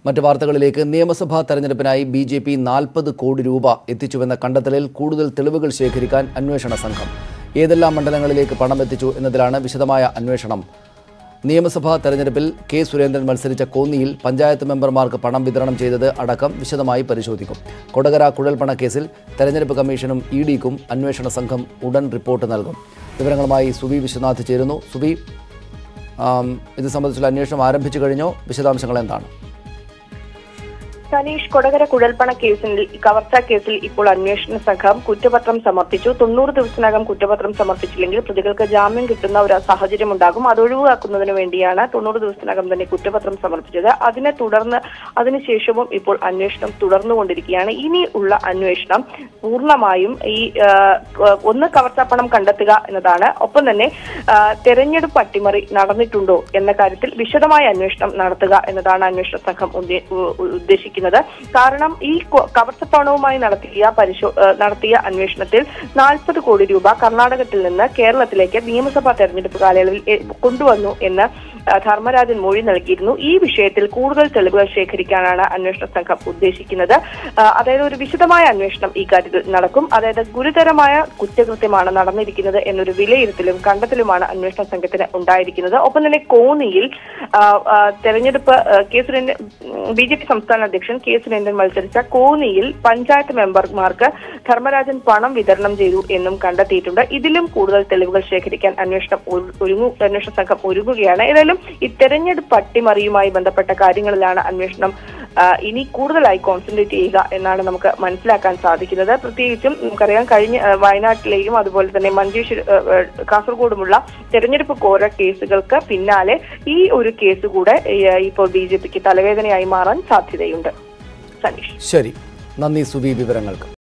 മറ്റ് വാർത്തകളിലേക്ക് നിയമസഭാ തെരഞ്ഞെടുപ്പിനായി ബി ജെ പി നാൽപ്പത് കോടി രൂപ എത്തിച്ചുവെന്ന കണ്ടെത്തലിൽ കൂടുതൽ തെളിവുകൾ ശേഖരിക്കാൻ അന്വേഷണ സംഘം ഏതെല്ലാം മണ്ഡലങ്ങളിലേക്ക് പണം എത്തിച്ചു എന്നതിലാണ് വിശദമായ അന്വേഷണം നിയമസഭാ തെരഞ്ഞെടുപ്പിൽ കെ സുരേന്ദ്രൻ മത്സരിച്ച കോന്നിയിൽ പഞ്ചായത്ത് മെമ്പർമാർക്ക് പണം വിതരണം ചെയ്തത് അടക്കം വിശദമായി പരിശോധിക്കും കൊടകര കുഴൽപ്പണ കേസിൽ തെരഞ്ഞെടുപ്പ് കമ്മീഷനും ഇ ഡിക്കും അന്വേഷണ സംഘം ഉടൻ റിപ്പോർട്ട് നൽകും വിവരങ്ങളുമായി സുവി വിശ്വനാഥ് ചേരുന്നു സുവി ആം, ഇത് സംബന്ധിച്ചുള്ള അന്വേഷണം ആരംഭിച്ചു കഴിഞ്ഞോ വിശദാംശങ്ങൾ എന്താണ് സനീഷ് കൊടകര കുഴൽപ്പണ കേസിൽ കവർച്ച കേസിൽ ഇപ്പോൾ അന്വേഷണ സംഘം കുറ്റപത്രം സമർപ്പിച്ചു തൊണ്ണൂറ് ദിവസത്തിനകം കുറ്റപത്രം സമർപ്പിച്ചില്ലെങ്കിൽ പ്രതികൾക്ക് ജാമ്യം കിട്ടുന്ന ഒരു സാഹചര്യം ഉണ്ടാകും അത് ഒഴിവാക്കുന്നതിന് വേണ്ടിയാണ് തൊണ്ണൂറ് ദിവസത്തിനകം തന്നെ കുറ്റപത്രം സമർപ്പിച്ചത് അതിനെ തുടർന്ന് അതിനുശേഷവും ഇപ്പോൾ അന്വേഷണം തുടർന്നുകൊണ്ടിരിക്കുകയാണ് ഇനി ഉള്ള അന്വേഷണം പൂർണ്ണമായും ഈ ആ, ഒന്ന് കവർച്ചാപ്പണം കണ്ടെത്തുക എന്നതാണ് ഒപ്പം തന്നെ ആ, തെരഞ്ഞെടുപ്പ് അട്ടിമറി നടന്നിട്ടുണ്ടോ എന്ന കാര്യത്തിൽ വിശദമായ അന്വേഷണം നടത്തുക എന്നതാണ് അന്വേഷണ സംഘം ഉദ്ദേ- ഉ- ഉ- ഉദ്ദേശിക്കുന്നത് കാരണം ഈ കൊ- കവർച്ചപ്പണവുമായി നടത്തിയ പരിശോ ആ, നടത്തിയ അന്വേഷണത്തിൽ നാൽപ്പത് കോടി രൂപ കർണാടകത്തിൽ നിന്ന് കേരളത്തിലേക്ക് നിയമസഭാ തെരഞ്ഞെടുപ്പ് കാലയളവിൽ എ, കൊണ്ടുവന്നു എന്ന് ആ, ധർമ്മരാജൻ മൊഴി നൽകിയിരുന്നു ഈ വിഷയത്തിൽ കൂടുതൽ തെളിവുകൾ ശേഖരിക്കാനാണ് അന്വേഷണ സംഘം ഉദ്ദേശിക്കുന്നത് ആ, അതായത് ഒരു വിശദമായ അന്വേഷണം ഈ കാര്യത്തിൽ നടക്കും അതായത് ഗുരുതരമായ കുറ്റകൃത്യമാണ് നടന്നിരിക്കുന്നത് എന്നൊരു വിലയിരുത്തലും കണ്ടെത്തലുമാണ് അന്വേഷണ സംഘത്തിന് ഉണ്ടായിരിക്കുന്നത് ഒപ്പം തന്നെ കോന്നിയിൽ ആ, ആ, തെരഞ്ഞെടുപ്പ് ആ, K Surendran B J P സംസ്ഥാന അധ്യക്ഷൻ കെ സുരേന്ദ്രൻ മത്സരിച്ച കോന്നിയിൽ പഞ്ചായത്ത് മെമ്പർമാർക്ക് ധർമ്മരാജൻ പണം വിതരണം ചെയ്തു എന്നും കണ്ടെത്തിയിട്ടുണ്ട് ഇതിലും കൂടുതൽ തെളിവുകൾ ശേഖരിക്കാൻ അന്വേഷണം ഒരു- ഒരുങ്ങു അന്വേഷണ സംഘം ഒരുങ്ങുകയാണ് ഏതായാലും ഈ തെരഞ്ഞെടുപ്പ് അട്ടിമറിയുമായി ബന്ധപ്പെട്ട കാര്യങ്ങളിലാണ് അന്വേഷണം ആ, ഇനി കൂടുതലായി കോൺസെൻട്രേറ്റ് ചെയ്യുക എന്നാണ് നമുക്ക് മനസ്സിലാക്കാൻ സാധിക്കുന്നത് പ്രത്യേകിച്ചും നമുക്കറിയാം കഴിഞ്ഞ ആ, വയനാട്ടിലെയും അതുപോലെ തന്നെ മഞ്ചേശ്വര ആ, ആ, കാസർഗോഡുമുള്ള തെരഞ്ഞെടുപ്പ് കോര കേസുകൾക്ക് പിന്നാലെ ഈ ഒരു കേസ് കൂടെ ഈ, ആ, ഇപ്പോൾ ബി ജെ പിക്ക് തലവേദനയായി മാറാൻ സാധ്യതയുണ്ട് സനീഷ് ശരി നന്ദി സുവി വിവരങ്ങൾക്ക്